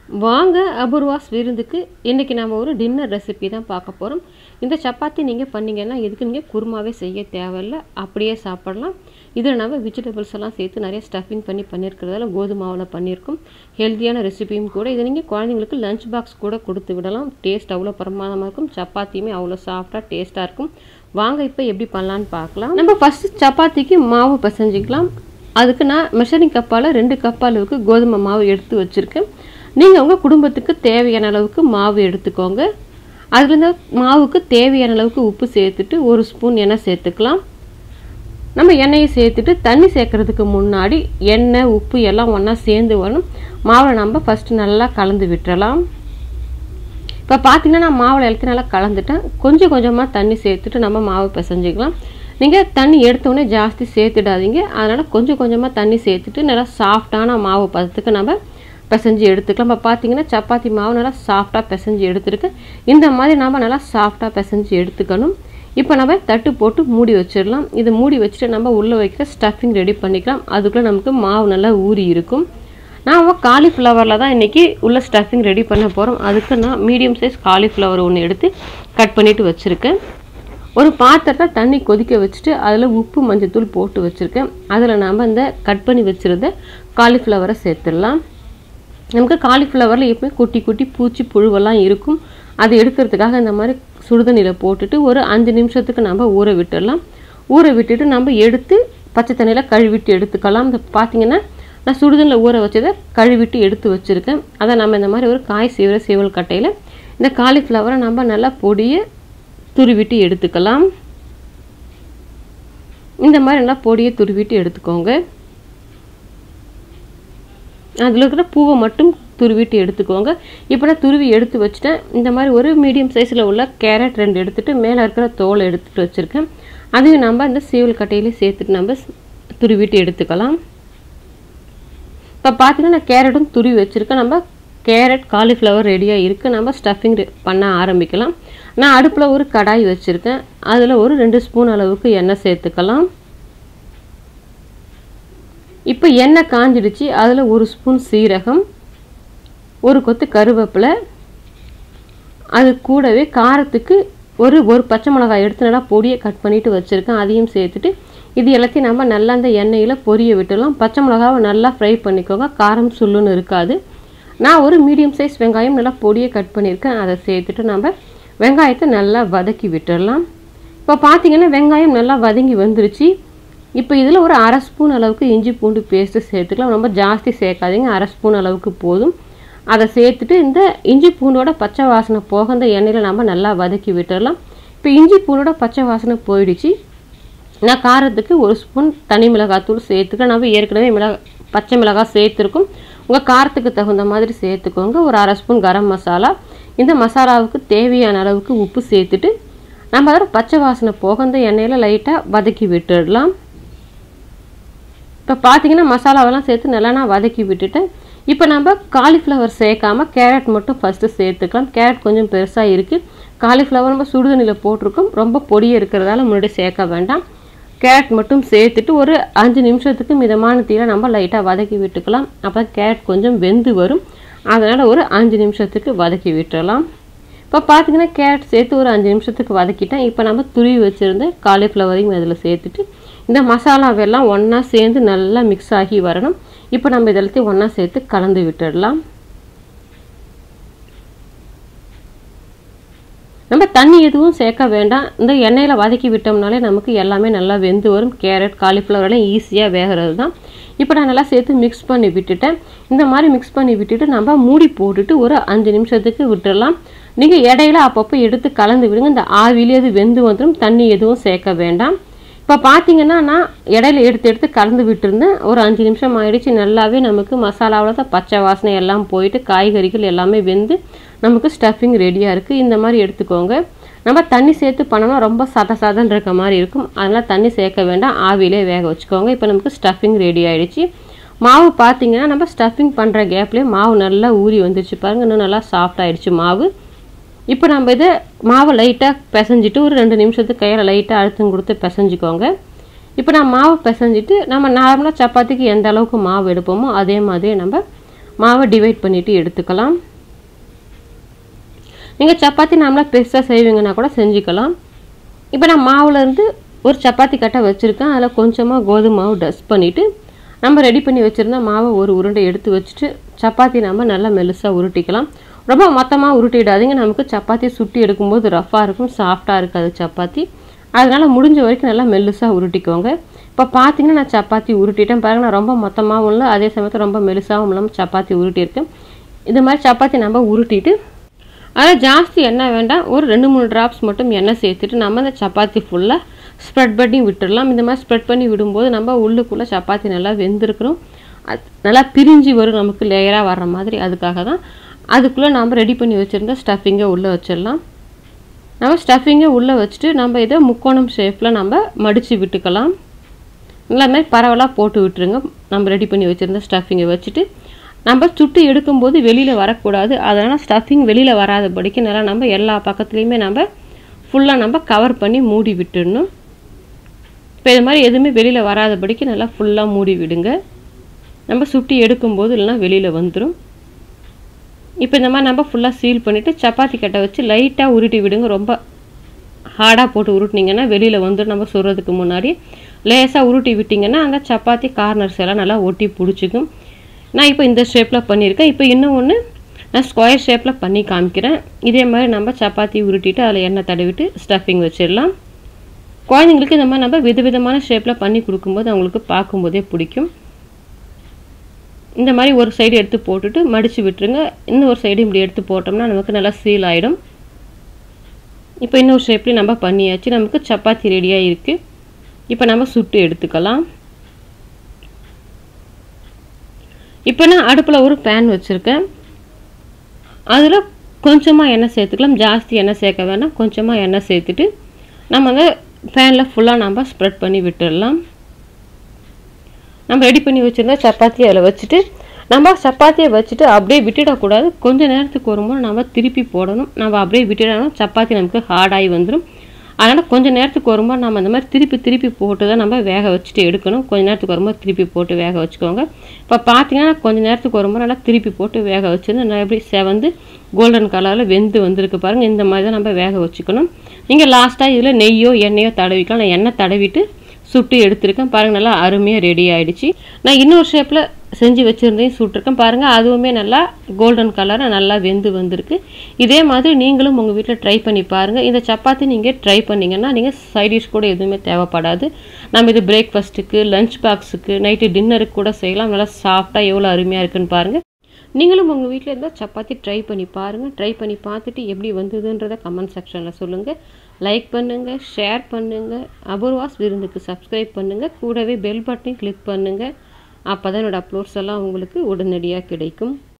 வாங்க அபூர்வாஸ் விருந்துக்கு இன்றைக்கி நம்ம ஒரு டின்னர் ரெசிபி தான் பார்க்க போகிறோம் இந்த சப்பாத்தி நீங்கள் பண்ணீங்கன்னா எதுக்கு நீங்கள் குருமாவே செய்ய தேவையில்லை அப்படியே சாப்பிடலாம் இதில் நம்ம வெஜிடபிள்ஸ் எல்லாம் சேர்த்து நிறைய ஸ்டஃபிங் பண்ணி பண்ணியிருக்கிறதால கோதுமை மாவில் பண்ணியிருக்கோம் ஹெல்த்தியான ரெசிபியும் கூட இதை நீங்கள் குழந்தைங்களுக்கு லஞ்ச் பாக்ஸ் கூட கொடுத்து விடலாம் டேஸ்ட் அவ்வளோ பிரமாதமாக இருக்கும் சப்பாத்தியுமே அவ்வளோ சாஃப்டாக டேஸ்ட்டாக இருக்கும் வாங்க இப்போ எப்படி பண்ணலான்னு பார்க்கலாம் நம்ம ஃபஸ்ட்டு சப்பாத்திக்கு மாவு பிசைஞ்சிக்கலாம் அதுக்கு நான் மெஷரிங் கப்பால் ரெண்டு கப் அளவுக்கு கோதுமை மாவு எடுத்து வச்சுருக்கேன் நீங்கள் உங்கள் குடும்பத்துக்கு தேவையான அளவுக்கு மாவு எடுத்துக்கோங்க அதில் இந்த மாவுக்கு தேவையான அளவுக்கு உப்பு சேர்த்துட்டு ஒரு ஸ்பூன் எண்ணெய் சேர்த்துக்கலாம் நம்ம எண்ணெயை சேர்த்துட்டு தண்ணி சேர்க்கறதுக்கு முன்னாடி எண்ணெய் உப்பு எல்லாம் ஒன்றா சேர்ந்து வரணும் மாவில் நம்ம ஃபஸ்ட்டு நல்லா கலந்து விட்டுறலாம் இப்போ பார்த்தீங்கன்னா நான் மாவில் எல்லாத்தையும் நல்லா கலந்துட்டேன் கொஞ்சம் கொஞ்சமாக தண்ணி சேர்த்துட்டு நம்ம மாவு பிசைஞ்சிக்கலாம் நீங்கள் தண்ணி எடுத்தோடனே ஜாஸ்தி சேர்த்துடாதீங்க அதனால் கொஞ்சம் கொஞ்சமாக தண்ணி சேர்த்துட்டு நல்லா சாஃப்டான மாவு பதத்துக்கு நம்ம பிசைஞ்சு எடுத்துக்கலாம் இப்போ பார்த்தீங்கன்னா சப்பாத்தி மாவு நல்லா சாஃப்டாக பிசைஞ்சு எடுத்துருக்கு இந்த மாதிரி நம்ம நல்லா சாஃப்டாக பிசைஞ்சு எடுத்துக்கணும் இப்போ நம்ம தட்டு போட்டு மூடி வச்சிடலாம் இது மூடி வச்சுட்டு நம்ம உள்ளே வைக்கிற ஸ்டஃபிங் ரெடி பண்ணிக்கலாம் அதுக்குள்ளே நமக்கு மாவு நல்லா ஊறி இருக்கும் நான் காலிஃப்ளவரில் தான் இன்றைக்கி உள்ள ஸ்டஃபிங் ரெடி பண்ண போகிறோம் அதுக்கு நான் மீடியம் சைஸ் காலிஃப்ளவர் ஒன்று எடுத்து கட் பண்ணிவிட்டு வச்சுருக்கேன் ஒரு பாத்திரத்தில் தண்ணி கொதிக்க வச்சுட்டு அதில் உப்பு மஞ்சத்தூள் போட்டு வச்சுருக்கேன் அதில் நாம் இந்த கட் பண்ணி வச்சுருந்த காலிஃப்ளவரை சேர்த்துடலாம் நமக்கு காலிஃப்ளவரில் எப்பவுமே குட்டி குட்டி பூச்சி புழுவெல்லாம் இருக்கும் அதை எடுக்கிறதுக்காக இந்த மாதிரி சுடுதண்ணியில் போட்டுட்டு ஒரு அஞ்சு நிமிஷத்துக்கு நம்ம ஊற விட்டுடலாம் ஊற விட்டுட்டு நம்ம எடுத்து பச்சை தண்ணியில் கழுவிட்டு எடுத்துக்கலாம் இந்த பார்த்திங்கன்னா நான் சுடுதண்ணில் ஊற வச்சதை கழுவிட்டு எடுத்து வச்சுருக்கேன் அதை நம்ம இந்த மாதிரி ஒரு காய் சீவிர சீவல் கட்டையில் இந்த காலிஃப்ளவரை நம்ம நல்லா பொடியை துருவிட்டு எடுத்துக்கலாம் இந்த மாதிரி நல்லா பொடியை துருவிட்டு எடுத்துக்கோங்க அதில் இருக்கிற பூவை மட்டும் துருவிட்டு எடுத்துக்கோங்க இப்போ நான் துருவி எடுத்து வச்சுட்டேன் இந்த மாதிரி ஒரு மீடியம் சைஸில் உள்ள கேரட் ரெண்டு எடுத்துகிட்டு மேலே இருக்கிற தோலை எடுத்துகிட்டு வச்சுருக்கேன் அதையும் நம்ம அந்த சீவல் கட்டையிலே சேர்த்துட்டு நம்ம துருவிட்டு எடுத்துக்கலாம் இப்போ பார்த்தீங்கன்னா நான் கேரட்டும் துருவி வச்சுருக்கேன் நம்ம கேரட் காலிஃப்ளவர் ரெடியாக இருக்குது நம்ம ஸ்டஃபிங் பண்ண ஆரம்பிக்கலாம் நான் அடுப்பில் ஒரு கடாய் வச்சுருக்கேன் அதில் ஒரு ரெண்டு ஸ்பூன் அளவுக்கு எண்ணெய் சேர்த்துக்கலாம் இப்போ எண்ணெய் காஞ்சிடுச்சு அதில் ஒரு ஸ்பூன் சீரகம் ஒரு கொத்து கருவேப்பிலை அது கூடவே காரத்துக்கு ஒரு ஒரு பச்சை மிளகாய் எடுத்து நல்லா பொடியை கட் பண்ணிவிட்டு வச்சுருக்கேன் அதையும் சேர்த்துட்டு இது எல்லாத்தையும் நம்ம நல்லா அந்த எண்ணெயில் பொரிய விட்டுடலாம் பச்சை மிளகாவை நல்லா ஃப்ரை பண்ணிக்கோங்க காரம் சுள்ளுன்னு இருக்காது நான் ஒரு மீடியம் சைஸ் வெங்காயம் நல்லா பொடியை கட் பண்ணியிருக்கேன் அதை சேர்த்துட்டு நம்ம வெங்காயத்தை நல்லா வதக்கி விட்டுடலாம் இப்போ பார்த்தீங்கன்னா வெங்காயம் நல்லா வதங்கி வந்துருச்சு இப்போ இதில் ஒரு அரை ஸ்பூன் அளவுக்கு இஞ்சி பூண்டு பேஸ்ட்டு சேர்த்துக்கலாம் ரொம்ப ஜாஸ்தி சேர்க்காதீங்க அரை ஸ்பூன் அளவுக்கு போதும் அதை சேர்த்துட்டு இந்த இஞ்சி பூண்டோட பச்சை வாசனை போக இந்த எண்ணெயில் நம்ம நல்லா வதக்கி விட்டுடலாம் இப்போ இஞ்சி பூண்டோட பச்சை வாசனை போயிடுச்சு நான் காரத்துக்கு ஒரு ஸ்பூன் தனி மிளகாத்தூள் சேர்த்துக்கலாம் நம்ம ஏற்கனவே மிளகா பச்சை மிளகாய் சேர்த்துருக்கோம் உங்கள் காரத்துக்கு தகுந்த மாதிரி சேர்த்துக்கோங்க ஒரு அரை ஸ்பூன் கரம் மசாலா இந்த மசாலாவுக்கு தேவையான அளவுக்கு உப்பு சேர்த்துட்டு நம்ம அதில் பச்சை வாசனை போக இந்த எண்ணெயில் லைட்டாக வதக்கி விட்டுடலாம் இப்போ பார்த்தீங்கன்னா மசாலாவெல்லாம் சேர்த்து நல்லா நான் வதக்கி விட்டுட்டேன் இப்போ நம்ம காலிஃப்ளவர் சேர்க்காம கேரட் மட்டும் ஃபஸ்ட்டு சேர்த்துக்கலாம் கேரட் கொஞ்சம் பெருசாக இருக்குது காலிஃப்ளவர் நம்ம சுடுதண்ணியில் போட்டிருக்கோம் ரொம்ப பொடியாக இருக்கிறதால முன்னாடி சேர்க்க வேண்டாம் கேரட் மட்டும் சேர்த்துட்டு ஒரு அஞ்சு நிமிஷத்துக்கு மிதமான தீரை நம்ம லைட்டாக வதக்கி விட்டுக்கலாம் அப்போ கேரட் கொஞ்சம் வெந்து வரும் அதனால் ஒரு அஞ்சு நிமிஷத்துக்கு வதக்கி விட்டுறலாம் இப்போ பார்த்தீங்கன்னா கேரட் சேர்த்து ஒரு அஞ்சு நிமிஷத்துக்கு வதக்கிட்டேன் இப்போ நம்ம துருவி வச்சுருந்த காலிஃப்ளவரையும் அதில் சேர்த்துட்டு இந்த மசாலாவெல்லாம் ஒன்றா சேர்ந்து நல்லா மிக்ஸ் ஆகி வரணும் இப்போ நம்ம இதெல்லாத்தையும் ஒன்றா சேர்த்து கலந்து விட்டுடலாம் நம்ம தண்ணி எதுவும் சேர்க்க வேண்டாம் இந்த எண்ணெயில் வதக்கி விட்டோம்னாலே நமக்கு எல்லாமே நல்லா வெந்து வரும் கேரட் காலிஃப்ளவர் எல்லாம் ஈஸியாக வேகிறது தான் இப்போ நான் நல்லா சேர்த்து மிக்ஸ் பண்ணி விட்டுட்டேன் இந்த மாதிரி மிக்ஸ் பண்ணி விட்டுட்டு நம்ம மூடி போட்டுட்டு ஒரு அஞ்சு நிமிஷத்துக்கு விட்டுடலாம் நீங்கள் இடையில அப்பப்போ எடுத்து கலந்து விடுங்க இந்த ஆவிலே அது வெந்து வந்துடும் தண்ணி எதுவும் சேர்க்க வேண்டாம் இப்போ பார்த்தீங்கன்னா நான் இடையில எடுத்து எடுத்து கலந்து விட்டுருந்தேன் ஒரு அஞ்சு நிமிஷம் ஆயிடுச்சு நல்லாவே நமக்கு மசாலாவில் தான் பச்சை வாசனை எல்லாம் போயிட்டு காய்கறிகள் எல்லாமே வெந்து நமக்கு ஸ்டஃபிங் ரெடியாக இருக்குது இந்த மாதிரி எடுத்துக்கோங்க நம்ம தண்ணி சேர்த்து பண்ணோம்னா ரொம்ப சத சதன் இருக்க மாதிரி இருக்கும் அதனால் தண்ணி சேர்க்க வேண்டாம் ஆவிலே வேக வச்சுக்கோங்க இப்போ நமக்கு ஸ்டஃபிங் ரெடி ஆகிடுச்சு மாவு பார்த்தீங்கன்னா நம்ம ஸ்டஃபிங் பண்ணுற கேப்லேயே மாவு நல்லா ஊறி வந்துருச்சு பாருங்கள் இன்னும் நல்லா சாஃப்ட் ஆகிடுச்சு மாவு இப்போ நம்ம இதை மாவை லைட்டாக பிசைஞ்சிட்டு ஒரு ரெண்டு நிமிஷத்துக்கு கையில் லைட்டாக அழுத்தம் கொடுத்து பிசைஞ்சிக்கோங்க இப்போ நான் மாவு பிசைஞ்சிட்டு நம்ம நார்மலாக சப்பாத்திக்கு எந்த அளவுக்கு மாவு எடுப்போமோ அதே மாதிரி நம்ம மாவை டிவைட் பண்ணிவிட்டு எடுத்துக்கலாம் நீங்கள் சப்பாத்தி நாமளாக பெருசாக செய்வீங்கன்னா கூட செஞ்சுக்கலாம் இப்போ நான் மாவுலேருந்து ஒரு சப்பாத்தி கட்டை வச்சுருக்கேன் அதில் கொஞ்சமாக கோதுமை மாவு டஸ்ட் பண்ணிவிட்டு நம்ம ரெடி பண்ணி வச்சுருந்த மாவை ஒரு உருண்டை எடுத்து வச்சுட்டு சப்பாத்தி நம்ம நல்லா மெலுசாக உருட்டிக்கலாம் ரொம்ப மொத்தமாக உருட்டிடாதீங்க நமக்கு சப்பாத்தி சுட்டி எடுக்கும்போது ரஃப்பாக இருக்கும் சாஃப்டாக இருக்காது சப்பாத்தி அதனால் முடிஞ்ச வரைக்கும் நல்லா மெல்லுசாக உருட்டிக்கோங்க இப்போ பார்த்தீங்கன்னா நான் சப்பாத்தி உருட்டிட்டேன் பாருங்க நான் ரொம்ப மொத்தமாகவும் இல்லை அதே சமயத்தில் ரொம்ப மெலுசாகவும் இல்லாமல் சப்பாத்தி உருட்டியிருக்கேன் இது மாதிரி சப்பாத்தி நம்ம உருட்டிட்டு அதில் ஜாஸ்தி எண்ணெய் வேண்டாம் ஒரு ரெண்டு மூணு ட்ராப்ஸ் மட்டும் எண்ணெய் சேர்த்துட்டு நம்ம அந்த சப்பாத்தி ஃபுல்லாக ஸ்ப்ரெட் பண்ணி விட்டுடலாம் இந்த மாதிரி ஸ்ப்ரெட் பண்ணி விடும்போது நம்ம உள்ளுக்குள்ளே சப்பாத்தி நல்லா வெந்திருக்கிறோம் அது நல்லா பிரிஞ்சு வரும் நமக்கு லேயராக வர்ற மாதிரி அதுக்காக தான் அதுக்குள்ளே நம்ம ரெடி பண்ணி வச்சுருந்த ஸ்டஃபிங்கை உள்ளே வச்சிடலாம் நம்ம ஸ்டஃபிங்கை உள்ளே வச்சுட்டு நம்ம இதை முக்கோணம் ஷேப்பில் நம்ம மடித்து விட்டுக்கலாம் நல்லா மாதிரி பரவலாக போட்டு விட்டுருங்க நம்ம ரெடி பண்ணி வச்சுருந்த ஸ்டஃபிங்கை வச்சுட்டு நம்ம சுட்டு எடுக்கும்போது வெளியில் வரக்கூடாது அதனால் ஸ்டஃபிங் வெளியில் வராதபடிக்கு நல்லா நம்ம எல்லா பக்கத்துலேயுமே நம்ம ஃபுல்லாக நம்ம கவர் பண்ணி மூடி விட்டுடணும் இப்போ இது மாதிரி எதுவுமே வெளியில் வராதபடிக்கு நல்லா ஃபுல்லாக மூடி விடுங்க நம்ம சுட்டி எடுக்கும்போது இல்லைனா வெளியில் வந்துடும் இப்போ இந்த மாதிரி நம்ம ஃபுல்லாக சீல் பண்ணிவிட்டு சப்பாத்தி கட்டை வச்சு லைட்டாக உருட்டி விடுங்க ரொம்ப ஹார்டாக போட்டு உருட்டினீங்கன்னா வெளியில் வந்துடும் நம்ம சுடுறதுக்கு முன்னாடி லேசாக உருட்டி விட்டிங்கன்னா அங்கே சப்பாத்தி கார்னர்ஸ் எல்லாம் நல்லா ஒட்டி பிடிச்சிக்கும் நான் இப்போ இந்த ஷேப்பில் பண்ணியிருக்கேன் இப்போ இன்னும் ஒன்று நான் ஸ்கொயர் ஷேப்பில் பண்ணி காமிக்கிறேன் இதே மாதிரி நம்ம சப்பாத்தி உருட்டிட்டு அதில் எண்ணெய் தடவிட்டு ஸ்டஃபிங் வச்சிடலாம் குழந்தைங்களுக்கு இந்த மாதிரி நம்ம விதவிதமான ஷேப்பில் பண்ணி கொடுக்கும்போது அவங்களுக்கு பார்க்கும்போதே பிடிக்கும் இந்த மாதிரி ஒரு சைடு எடுத்து போட்டுட்டு மடித்து விட்டுருங்க இன்னொரு சைடு இப்படி எடுத்து போட்டோம்னா நமக்கு நல்லா சீல் ஆகிடும் இப்போ இன்னொரு ஷேப்லேயும் நம்ம பண்ணியாச்சு நமக்கு சப்பாத்தி ரெடியாக இருக்குது இப்போ நம்ம சுட்டு எடுத்துக்கலாம் இப்போ நான் அடுப்பில் ஒரு பேன் வச்சுருக்கேன் அதில் கொஞ்சமாக எண்ணெய் சேர்த்துக்கலாம் ஜாஸ்தி எண்ணெய் சேர்க்க வேண்டாம் கொஞ்சமாக எண்ணெய் சேர்த்துட்டு நம்ம அந்த பேனில் ஃபுல்லாக நம்ம ஸ்ப்ரெட் பண்ணி விட்டுடலாம் நம்ம ரெடி பண்ணி வச்சுருந்தா சப்பாத்தி அதில் வச்சுட்டு நம்ம சப்பாத்தியை வச்சுட்டு அப்படியே விட்டுடக்கூடாது கொஞ்சம் நேரத்துக்கு வரும்போது நம்ம திருப்பி போடணும் நம்ம அப்படியே விட்டுடணும் சப்பாத்தி நமக்கு ஹார்டாகி வந்துடும் அதனால் கொஞ்சம் நேரத்துக்கு வரும்போது நம்ம இந்த மாதிரி திருப்பி திருப்பி போட்டு தான் நம்ம வேக வச்சுட்டு எடுக்கணும் கொஞ்சம் நேரத்துக்கு வரும்போது திருப்பி போட்டு வேக வச்சுக்கோங்க இப்போ பார்த்தீங்கன்னா கொஞ்சம் நேரத்துக்கு வரும்போது நல்லா திருப்பி போட்டு வேக வச்சுருந்து நல்லா எப்படி செவந்து கோல்டன் கலரில் வெந்து வந்திருக்கு பாருங்கள் இந்த மாதிரி தான் நம்ம வேக வச்சுக்கணும் நீங்கள் லாஸ்ட்டாக இதில் நெய்யோ எண்ணெயோ தடவிக்கலாம் நான் எண்ணெய் தடவிட்டு சுட்டு எடுத்திருக்கேன் பாருங்கள் நல்லா அருமையாக ரெடி ஆகிடுச்சு நான் இன்னொரு ஷேப்பில் செஞ்சு வச்சுருந்தையும் சுட்டிருக்கேன் பாருங்கள் அதுவுமே நல்லா கோல்டன் கலராக நல்லா வெந்து வந்திருக்கு இதே மாதிரி நீங்களும் உங்கள் வீட்டில் ட்ரை பண்ணி பாருங்கள் இந்த சப்பாத்தி நீங்கள் ட்ரை பண்ணிங்கன்னா நீங்கள் சைடிஷ் கூட எதுவுமே தேவைப்படாது நம்ம இது பிரேக்ஃபாஸ்ட்டுக்கு லஞ்ச் பாக்ஸுக்கு நைட்டு டின்னருக்கு கூட செய்யலாம் நல்லா சாஃப்டாக எவ்வளோ அருமையாக இருக்குன்னு பாருங்கள் நீங்களும் உங்கள் வீட்டில் இருந்தால் சப்பாத்தி ட்ரை பண்ணி பாருங்கள் ட்ரை பண்ணி பார்த்துட்டு எப்படி வந்ததுன்றதை கமெண்ட் செக்ஷனில் சொல்லுங்கள் லைக் பண்ணுங்கள் ஷேர் பண்ணுங்கள் அபூர்வாஸ் விருந்துக்கு சப்ஸ்கிரைப் பண்ணுங்கள் கூடவே பெல் பட்டனையும் கிளிக் பண்ணுங்கள் அப்போ தான் என்னோடய அப்லோட்ஸ் எல்லாம் உங்களுக்கு உடனடியாக கிடைக்கும்